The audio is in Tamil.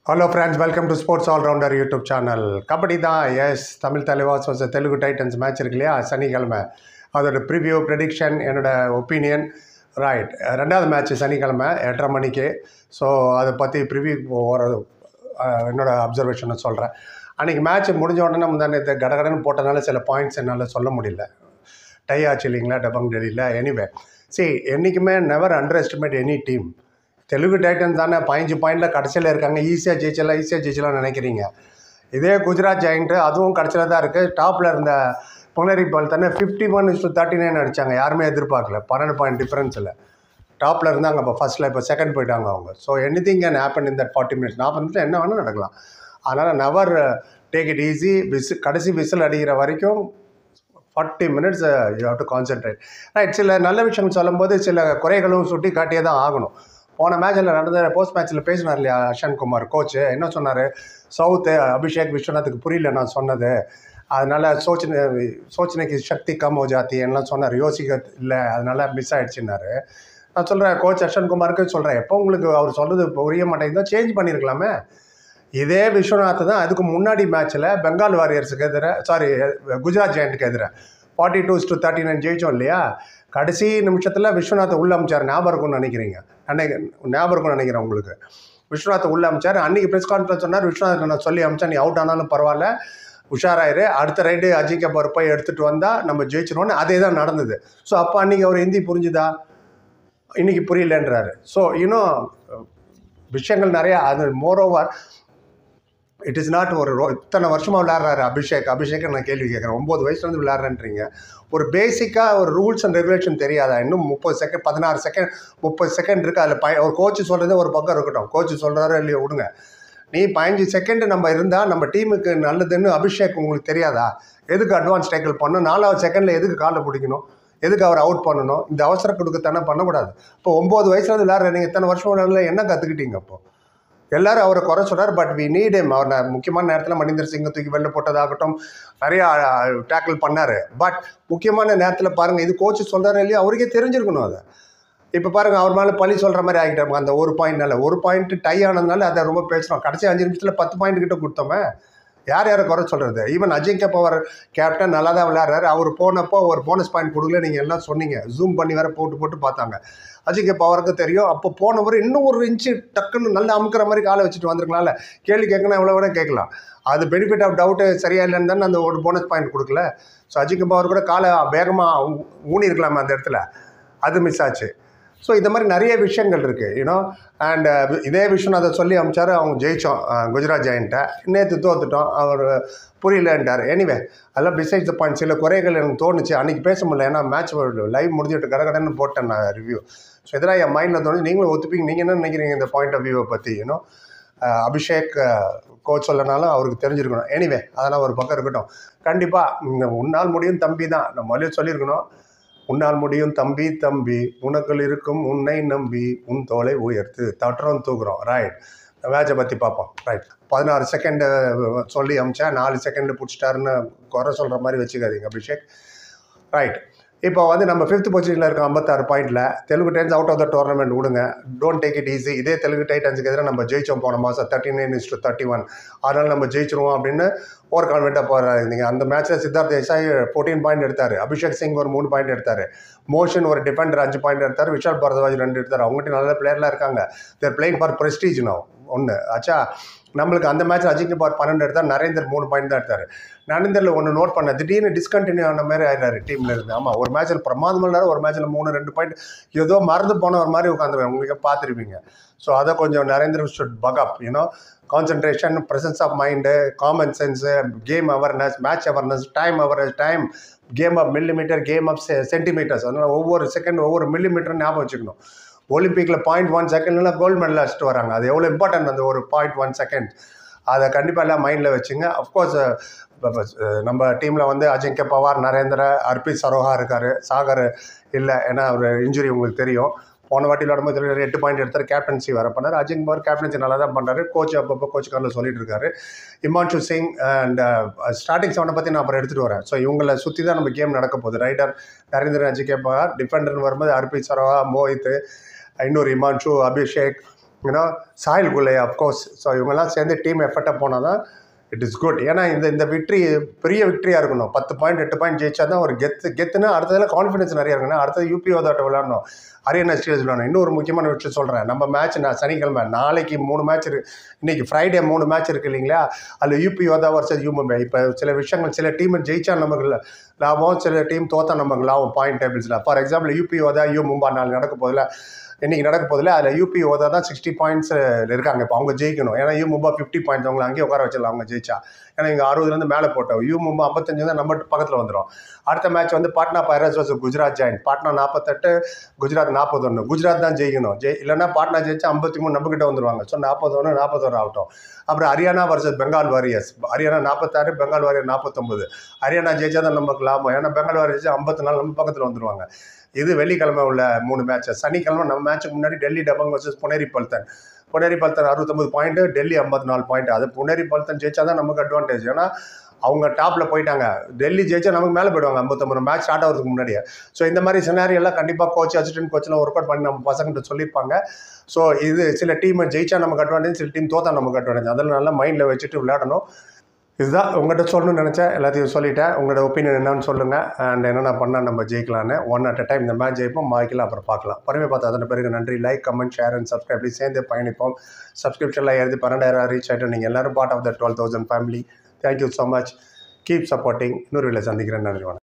hello friends welcome to Sports Allrounder YouTube channel kabaddi தான் எஸ் தமிழ் தலைவாஸ் வச்ச தெலுங்கு டைட்டன்ஸ் மேட்ச் இருக்கு இல்லையா சனிக்கிழமை அதோட ப்ரிவ்யூ ப்ரெடிக்ஷன் என்னோட ஒப்பீனியன் ரைட் ரெண்டாவது மேட்ச் சனிக்கிழமை எட்டரை மணிக்கு ஸோ அதை பற்றி ப்ரிவ்யூ ஒரு அஹ், என்னோட அப்சர்வேஷனை சொல்கிறேன் அன்றைக்கி மேட்ச் முடிஞ்ச உடனே முந்தானே கடகடன்னு போட்டனால சில பாயிண்ட்ஸ் என்னால் சொல்ல முடியல டை ஆச்சு இல்லைங்களா டபங் டெல்லியில் எனிவே see என்றைக்குமே never underestimate any team Telugu titan தானே பதினஞ்சு பாயிண்டில் கடைசியில் இருக்காங்க ஈஸியாக ஜெயிச்சலாம் ஈஸியாக ஜெயிச்சலாம் நினைக்கிறீங்க இதே குஜராத் ஜெயிண்ட்டு அதுவும் கடைசியில் தான் இருக்குது டாப்பில் இருந்த புனரி பால் தானே fifty one is thirty nine அடித்தாங்க யாருமே எதிர்பார்க்கல பன்னெண்டு பாயிண்ட் டிஃப்ரென்ஸில் டாப்பில் இருந்தாங்க இப்போ ஃபஸ்ட்டில் இப்போ செகண்ட் போயிட்டாங்க அவங்க so anything can happen in that forty minutes நாற்பது நிமிஷம் என்ன வேணால் நடக்கலாம் அதனால் never take it easy whistle கடைசி விசில் அடிக்கிற வரைக்கும் forty minutes you have to concentrate right சில நல்ல விஷயம் சொல்லும்போது சில குறைகளும் சுட்டி காட்டியே தான் ஆகணும் போன மேட்ச்சில் நடந்த போஸ்ட் மேட்ச்சில் பேசினார் இல்லையா அஷன் குமார் கோச் என்ன சொன்னார் சவுத்து அபிஷேக் விஸ்வநாத்துக்கு புரியல நான் சொன்னது அதனால் சோச்சனை சோச்சனைக்கு சக்தி கம் ஹோ ஜாத்தி எல்லாம் சொன்னார் யோசிக்க இல்லை அதனால் மிஸ் ஆயிடுச்சுன்னாரு நான் சொல்கிறேன் கோச் அஷன் குமாருக்கு சொல்கிறேன் எப்போ உங்களுக்கு அவர் சொல்கிறது புரிய மாட்டேங்குதோ சேஞ்ச் பண்ணியிருக்கலாமே இதே விஸ்வநாத் தான் அதுக்கு முன்னாடி மேட்ச்சில் பெங்கால் வாரியர்ஸுக்கு எதிராக சாரி குஜராத் ஜெயண்ட்டுக்கு எதிராக forty two to thirty nine ஜெயிச்சோம் இல்லையா கடைசி நிமிஷத்தில் விஸ்வநாத்தை உள்ள அமிச்சார் ஞாபகம் இருக்கும்னு நினைக்கிறீங்க அன்னைக்கு ஞாபகம் இருக்கும்னு நினைக்கிறேன் உங்களுக்கு விஸ்வநாத்தை உள்ள அமிச்சார் அன்றைக்கி ப்ரெஸ் கான்ஃபரன்ஸ் சொன்னார் விஸ்வநாத் நான் சொல்லி அமிச்சா நீ அவுட் ஆனாலும் பரவாயில்ல உஷாராயிரு அடுத்த ரைடு அஜிங்க போய் எடுத்துகிட்டு வந்தால் நம்ம ஜெயிச்சிருவோன்னு அதே தான் நடந்தது ஸோ அப்போ அன்றைக்கி அவர் ஹிந்தி புரிஞ்சுதா இன்னைக்கு புரியலன்றாரு ஸோ இன்னும் விஷயங்கள் நிறையா அது மோரோவர் இட் இஸ் நாட் ஒரு ரோ இத்தனை வருஷமாக விளையாடுறாரு அபிஷேக் அபிஷேக் நான் கேள்வி கேட்குறேன் ஒம்பது வயசுலேருந்து விளையாடுறேன்றீங்க ஒரு பேசிக்காக ஒரு ரூல்ஸ் அண்ட் ரெகுலேஷன் தெரியாதா இன்னும் முப்பது செகண்ட் பதினாறு செகண்ட் முப்பது செகண்ட் இருக்குது அதில் பய ஒரு கோச்சு சொல்கிறதே ஒரு பக்கம் இருக்கட்டும் கோச்சு சொல்கிறாரோ இல்லையோ விடுங்க நீ பதினஞ்சு செகண்ட் நம்ம இருந்தால் நம்ம டீமுக்கு நல்லதுன்னு அபிஷேக் உங்களுக்கு தெரியாதா எதுக்கு அட்வான்ஸ் டேக்கிள் பண்ணணும் நாலாவது செகண்டில் எதுக்கு காலை பிடிக்கணும் எதுக்கு அவர் அவுட் பண்ணணும் இந்த அவசர கொடுக்கத்தானே பண்ணக்கூடாது இப்போ ஒம்பது வயசுலேருந்து விளையாடுற நீங்கள் இத்தனை வருஷம் விளையாடல என்ன கற்றுக்கிட்டீங்க அப்போ எல்லாரும் அவரை குறை சொல்றார் பட் வி நீட் him அவர் ந- முக்கியமான நேரத்தில் மணிந்தர் சிங்கை தூக்கி வெளில போட்டதாகட்டும் நிறையா டேக்கிள் பண்ணார் பட் முக்கியமான நேரத்தில் பாருங்கள் இது கோச்சு சொல்கிறாரு இல்லையா அவருக்கே தெரிஞ்சிருக்கணும் அதை இப்போ பாருங்கள் அவர் மேலே பழி சொல்கிற மாதிரி ஆகிட்டாங்க அந்த ஒரு பாயிண்ட்னால ஒரு பாயிண்ட் டை ஆனதுனால அதை ரொம்ப பேசுகிறோம் கடைசி அஞ்சு நிமிஷத்தில் பத்து பாயிண்ட் கிட்ட கொடுத்தோமே யார் யாரை குறை சொல்கிறது ஈவன் அஜிங்க பவர் கேப்டன் நல்லா தான் விளையாடுறாரு அவர் போனப்போ ஒரு போனஸ் பாயிண்ட் கொடுக்கல நீங்கள் எல்லாம் சொன்னீங்க ஜூம் பண்ணி வேற போட்டு போட்டு பார்த்தாங்க அஜிங்க பவருக்கு தெரியும் அப்போ போனவர் இன்னும் ஒரு இன்ச்சு டக்குன்னு நல்லா அமுக்கிற மாதிரி காலை வச்சுட்டு வந்திருக்கலாம்ல கேள்வி கேட்கணும் எவ்வளோ வேணால் கேட்கலாம் அது பெனிஃபிட் ஆஃப் டவுட்டு சரியா இல்லைன்னு தானே அந்த ஒரு போனஸ் பாயிண்ட் கொடுக்கல ஸோ அஜிங்க பவர் கூட காலை வேகமாக ஊனி இருக்கலாமே அந்த இடத்துல அது மிஸ் ஆச்சு ஸோ இந்த மாதிரி நிறைய விஷயங்கள் இருக்குது யூனோ அண்ட் இதே விஷயம் அதை சொல்லி அமிச்சார் அவங்க ஜெயித்தோம் குஜராத் ஜெயின்ட்டை நேற்று தோத்துட்டோம் அவர் புரியலன்ட்டார் எனிவே அதெல்லாம் பிசைட்ஸ் த பாயிண்ட் சில குறைகள் எனக்கு தோணுச்சு அன்றைக்கி பேச முடியல ஏன்னா மேட்ச் லைவ் முடிஞ்சிட்டு கடகடன்னு போட்டேன் நான் ரிவ்யூ ஸோ இதெல்லாம் என் மைண்டில் தோணுச்சு நீங்களும் ஒத்துப்பீங்க நீங்கள் என்ன நினைக்கிறீங்க இந்த பாயிண்ட் ஆஃப் வியூவை பற்றி யூனோ அபிஷேக் கோச் சொல்லனாலும் அவருக்கு தெரிஞ்சிருக்கணும் எனிவே அதெல்லாம் ஒரு பக்கம் இருக்கட்டும் கண்டிப்பாக உன்னால் முடியும் தம்பி தான் நம்ம மொழியை சொல்லியிருக்கணும் உன்னால் முடியும் தம்பி தம்பி உனக்குள் இருக்கும் உன்னை நம்பி உன் தோலை உயர்த்து தட்டுறோம் தூக்குறோம் ரைட் மேட்சை பற்றி பார்ப்போம் ரைட் பதினாறு செகண்டு சொல்லி அமிச்சா நாலு செகண்டில் பிடிச்சிட்டாருன்னு குறை சொல்கிற மாதிரி வச்சுக்காதீங்க அபிஷேக் ரைட் இப்போ வந்து நம்ம ஃபிஃப்த் பொசிஷனில் இருக்க ஐம்பத்தாறு பாயிண்டில் Telugu Titans out of the tournament விடுங்க டோன்ட் டேக் இட் ஈஸி இதே தெலுங்கு டைட்டன்ஸுக்கு எதிராக நம்ம ஜெயிச்சோம் போன மாதம் thirty nine is to thirty one அதனால் நம்ம ஜெயிச்சிருவோம் அப்படின்னு ஓவர் கான்ஃபிடென்ட்டாக போகிறாரு நீங்கள் அந்த மேட்ச்சில் சித்தார்த் தேசாய் ஃபோர்டீன் பாயிண்ட் எடுத்தார் அபிஷேக் சிங் ஒரு மூணு பாயிண்ட் எடுத்தார் மோஷன் ஒரு டிஃபெண்டர் அஞ்சு பாயிண்ட் எடுத்தார் விஷால் பரதவாஜ் ரெண்டு எடுத்தார் அவங்ககிட்ட நல்ல பிளேயர்லாம் இருக்காங்க they're playing for prestige no ஒன்று ஆச்சா நம்மளுக்கு அந்த மேட்ச் அஜிங்க பார் பன்னெண்டு எடுத்தார் நரேந்தர் மூணு பாயிண்ட் தான் எடுத்தார் நரேந்தரில் ஒன்று நோட் பண்ண திடீர்னு டிஸ்கண்டினியூ ஆன மாதிரி ஆயிடுறாரு டீமில் இருந்து ஆமாம் ஒரு மேட்ச்சில் பிரமாதம் இல்லாத ஒரு மேட்ச்சில் மூணு ரெண்டு பாயிண்ட் ஏதோ மறந்து போன ஒரு மாதிரி உட்காந்துருவேன் உங்களுக்கு பார்த்துருப்பீங்க ஸோ அதை கொஞ்சம் நரேந்திர ஷுட் பகப் you know concentration presence of mind common sense game awareness match awareness time awareness time game of millimetre game of centimetres அதனால் ஒவ்வொரு செகண்ட் ஒவ்வொரு மில்லிமீட்டர் ஞாபகம் வச்சுக்கணும் ஒலிம்பிக்கில் பாயிண்ட் ஒன் செகண்ட்லாம் கோல்டு மெடல் அடிச்சுட்டு வராங்க அது எவ்வளோ இம்பார்ட்டன்ட் அந்த ஒரு பாயிண்ட் ஒன் செகண்ட் அதை கண்டிப்பாக எல்லாம் மைண்டில் வச்சுங்க அஃப்கோர்ஸ் நம்ம டீமில் வந்து அஜிங்க பவார் நரேந்திர அர்பித் சரோஹா இருக்கார் சாகர் இல்லை ஏன்னா அவர் இன்ஜுரி உங்களுக்கு தெரியும் போன வாட்டி விளாடும்போது தெரியும் எட்டு பாயிண்ட் எடுத்தார் கேப்டன்சி வர பண்ணார் அஜிங் பவர் கேப்டன்சி நல்லா தான் பண்ணுறாரு கோச் அப்பப்போ கோச் காரில் சொல்லிட்டு இருக்காரு இமான்ஷு சிங் அண்ட் ஸ்டார்டிங் செவனை பற்றி நான் அப்புறம் எடுத்துகிட்டு வரேன் ஸோ இவங்களை சுற்றி தான் நம்ம கேம் நடக்க போகுது ரைடர் நரேந்திரன் அஜிகே பவார் டிஃபெண்டர்னு வரும்போது அர்பித் சரோஹா மோஹித் இன்னொரு இமான்ஷு அபிஷேக் யூனோ சாயில் குல்லை அஃப்கோர்ஸ் ஸோ இவங்கெல்லாம் சேர்ந்து டீம் எஃபர்ட்டாக போனால் தான் இட் இஸ் குட் ஏன்னா இந்த இந்த விக்ட்ரி பெரிய விக்ட்ரியாக இருக்கணும் பத்து பாயிண்ட் எட்டு பாயிண்ட் ஜெயிச்சா தான் ஒரு கெத்து கெத்துனா அடுத்ததில் கான்ஃபிடன்ஸ் நிறைய இருக்கணும் அடுத்தது யூபி ஓதாட்ட விளாடணும் ஹரியானா ஸ்டேஜ் விளாடணும் இன்னொரு முக்கியமான விஷயம் சொல்கிறேன் நம்ம மேட்ச் நான் சனிக்கிழமை நாளைக்கு மூணு மேட்ச் இருக்கு இன்னைக்கு ஃப்ரைடே மூணு மேட்ச் இருக்கு இல்லைங்களா அதில் UP Yoddha versus U Mumbai இப்போ சில விஷயங்கள் சில டீம் ஜெயிச்சா நமக்கு ல- லாபம் சில டீம் தோத்தா நமக்கு லாபம் பாயிண்ட் டேபிள்ஸில் for example UP Yoddha U Mumba நாள் நடக்க போதில் இன்றைக்கி நடக்க போதில் அதில் யூபி ஓதா தான் சிக்ஸ்டி பாயிண்ட்ஸ் இருக்காங்க இப்போ அவங்க ஜெயிக்கணும் ஏன்னா யூ மும்பா ஃபிஃப்டி பாயிண்ட்ஸ் அவங்களை அங்கேயே உட்கார வச்சிடலாம் அவங்க ஜெயிச்சா ஏன்னா இங்கே அறுபதுலேருந்து மேலே போட்டோம் யூ மும்பா ஐம்பத்தஞ்சு தான் நம்ம பக்கத்தில் வந்துடும் அடுத்த மேட்ச் வந்து பாட்னா பைரஸ் வர்சஸ் குஜராத் ஜாயின் பாட்னா நாற்பத்தெட்டு குஜராத் நாற்பத்தொன்று குஜராத் தான் ஜெயிக்கணும் ஜெய் இல்லைன்னா பாட்னா ஜெயிச்சா ஐம்பத்தி மூணு நம்மக்கிட்ட வந்துருவாங்க ஸோ நாற்பத்தொன்று நாற்பத்தொரு ஆகட்டும் அப்புறம் ஹரியானா வர்சஸ் பெங்கால் வாரியர்ஸ் ஹரியானா நாற்பத்தாறு பெங்கால் வாரியர் நாற்பத்தொம்பது ஹரியானா ஜெயிச்சா தான் நமக்கு லாபம் ஏன்னா பெங்கால் வாரியர் ஜெயிச்சா ஐம்பத்தி நாலு நம்ம பக்கத்தில் வந்துருவாங்க இது வெள்ளிக்கிழமை உள்ள மூணு மேட்ச் சனிக்கிழமை நம்ம மேட்ச்சுக்கு முன்னாடி டெல்லி டபங் வர்சஸ் புனேரி பல்தன் புனேரி பல்தன் அறுபத்தொம்பது பாயிண்ட்டு டெல்லி ஐம்பத்தி நாலு பாயிண்ட் அது புனேரி பல்தன் ஜெயிச்சா தான் நமக்கு அட்வான்டேஜ் ஏன்னா அவங்க டாப்பில் போயிட்டாங்க டெல்லி ஜெயிச்சா நமக்கு மேலே போயிடுவாங்க ஐம்பத்தொம்பது மேட்ச் ஸ்டார்ட் ஆகிறதுக்கு முன்னாடியே ஸோ இந்த மாதிரி scenario எல்லாம் கண்டிப்பாக கோச் அசிஸ்டன்ட் கோச்லாம் ஒர்க் அவுட் பண்ணி நம்ம பசங்கிட்ட சொல்லியிருப்பாங்க ஸோ இது சில டீம் ஜெயிச்சா நமக்கு அட்வான்டேஜ் சில டீம் தோத்தா நமக்கு அட்வான்டேஜ் அதெல்லாம் நல்லா மைண்டில் வச்சுட்டு விளையாடணும் இதுதான் உங்கள்கிட்ட சொல்லணும்னு நினச்சேன் எல்லாத்தையும் சொல்லிட்டேன் உங்களோட ஒப்பீனியன் என்னன்னு சொல்லுங்கள் அண்ட் என்னென்ன பண்ணால் நம்ம ஜெயிக்கலான்னு ஒன் அட் அ டைம் இந்த மேட்ச் ஜெயிப்போம் மாய்க்கலாம் அப்புறம் பார்க்கலாம் பறவை பார்த்து அதன் பிறகு நன்றி like comment share and subscribe இப்படி சேர்ந்து பயணிப்போம் சப்ஸ்கிரிப்ஷனில் எழுதி பன்னெண்டாயிரம் ரீச் ஆகிட்டு நீங்கள் எல்லாரும் part of the twelve thousand family thank you so much keep supporting இன்னொரு வேலை சந்திக்கிறேன் நன்றி வணக்கம்